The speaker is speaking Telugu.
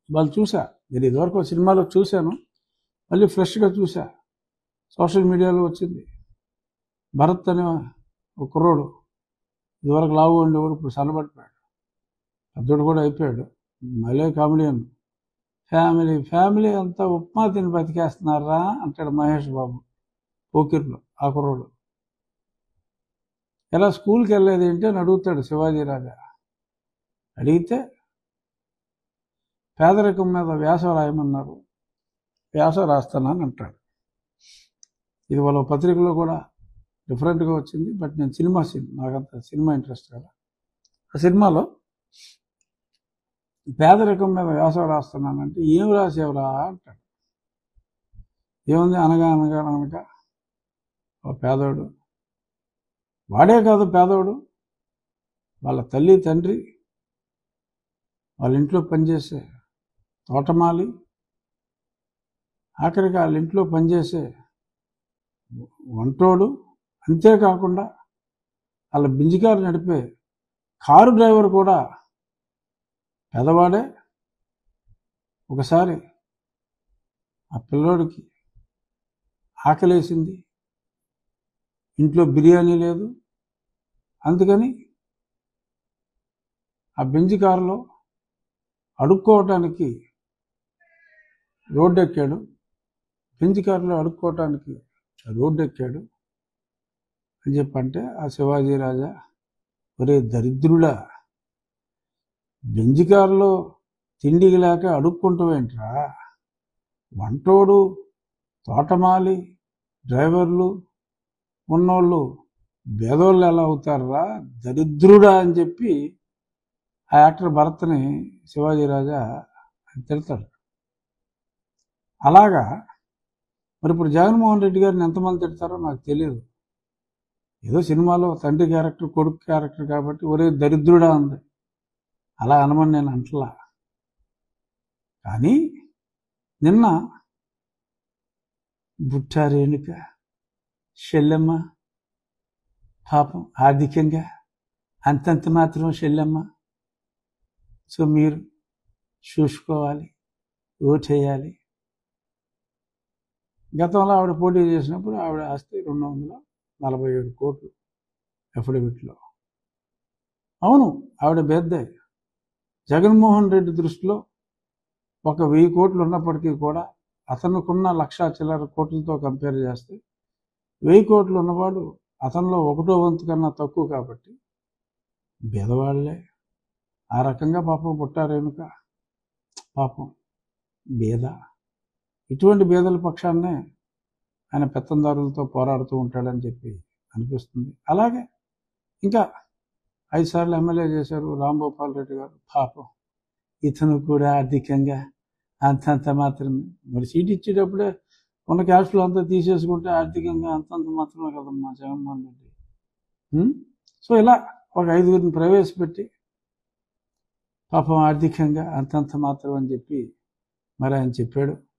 వాళ్ళు చూసా నేను ఇదివరకు ఒక సినిమాలో చూశాను మళ్ళీ ఫ్రెష్గా చూసా సోషల్ మీడియాలో వచ్చింది భరత్ అనే ఒక కుర్రోడు ఇదివరకు లావు ఉండేవాడు ఇప్పుడు సన్నబడిపోయాడు పెద్దోడు కూడా అయిపోయాడు మళ్ళీ కామెడియన్ ఫ్యామిలీ ఫ్యామిలీ అంతా ఉప్మా తిని బతికేస్తున్నారా అంటాడు మహేష్ బాబు పోకిర్లో ఆ కుర్రోడు ఎలా స్కూల్కి వెళ్ళేది ఏంటి అని అడుగుతాడు శివాజీ రాజా అడిగితే పేదరికం మీద వ్యాసం రాయమన్నారు వ్యాసం రాస్తానని అంటాడు ఇది వాళ్ళ పత్రికలో కూడా డిఫరెంట్గా వచ్చింది బట్ నేను సినిమా సీన్ నాకంత సినిమా ఇంట్రెస్ట్ కదా ఆ సినిమాలో పేదరికం మీద వ్యాసం రాస్తున్నానంటే ఏం రాసేవరా అంటాడు ఏముంది అనగా అనగా అనగా ఓ పేదోడు వాడే కాదు పేదోడు వాళ్ళ తల్లి తండ్రి వాళ్ళ ఇంట్లో పనిచేసే తోటమాలి ఆఖరికి వాళ్ళ ఇంట్లో పనిచేసే వంటోడు అంతేకాకుండా వాళ్ళ బింజికారు నడిపే కారు డ్రైవర్ కూడా పెదవాడే ఒకసారి ఆ పిల్లోడికి ఆకలేసింది ఇంట్లో బిర్యానీ లేదు అందుకని ఆ బెంజి కారులో అడుక్కోవటానికి రోడ్డు ఎక్కాడు బెంజి కారులో అడుక్కోవటానికి రోడ్డు ఎక్కాడు అని చెప్పంటే ఆ శివాజీ రాజా ఒరే దరిద్రుడా బెంజి కారులో తిండికి లేక అడుక్కుంటావేంట్రా వంటోడు తోటమాలి డ్రైవర్లు ఉన్నోళ్ళు పేదోళ్ళు ఎలా అవుతారా దరిద్రుడా అని చెప్పి ఆ యాక్టర్ భరత్ని శివాజీ రాజా తిడతాడు అలాగా మరి ఇప్పుడు జగన్మోహన్ రెడ్డి గారిని ఎంతమంది తిడతారో నాకు తెలియదు ఏదో సినిమాలో తండ్రి క్యారెక్టర్ కొడుకు క్యారెక్టర్ కాబట్టి ఒరే దరిద్రుడా ఉంది అలా అనమని నేను అంటలా కానీ నిన్న బుట్టా రేణుక షెల్లెమ్మ పాపం ఆర్థికంగా అంతంత మాత్రం షెల్లెమ్మ సో మీరు చూసుకోవాలి ఓటేయాలి గతంలో ఆవిడ పోటీ చేసినప్పుడు ఆవిడ ఆస్తి రెండు వందల నలభై ఏడు కోట్లు అఫిడవిట్లో అవును ఆవిడ బేద్దాయి జగన్మోహన్ రెడ్డి దృష్టిలో ఒక వెయ్యి కోట్లు ఉన్నప్పటికీ కూడా అతనుకున్న లక్ష చిల్లర కోట్లతో కంపేర్ చేస్తే వెయ్యి కోట్లు ఉన్నవాడు అతనిలో ఒకటో వంతు కన్నా తక్కువ కాబట్టి బీదవాళ్లే ఆ రకంగా పాపం పుట్టారేనుక పాపం బీద ఇటువంటి బీదల పక్షాన్నే ఆయన పెత్తందారులతో పోరాడుతూ ఉంటాడని చెప్పి అనిపిస్తుంది అలాగే ఇంకా ఐదు సార్లు ఎమ్మెల్యే చేశారు రాంగోపాల్ రెడ్డి గారు పాపం ఇతను కూడా ఆర్థికంగా అంతంత మాత్రమే మరి సీట్ ఇచ్చేటప్పుడే ఉన్న క్యాష్ ఫ్లో అంతా తీసేసుకుంటే ఆర్థికంగా అంతంత మాత్రమే కదమ్మా జగన్మోహన్ రెడ్డి ఉం? సో ఇలా ఒక ఐదుగురిని ప్రవేశపెట్టి పాపం ఆర్థికంగా అంతంత మాత్రం అని చెప్పి మరి ఆయన చెప్పాడు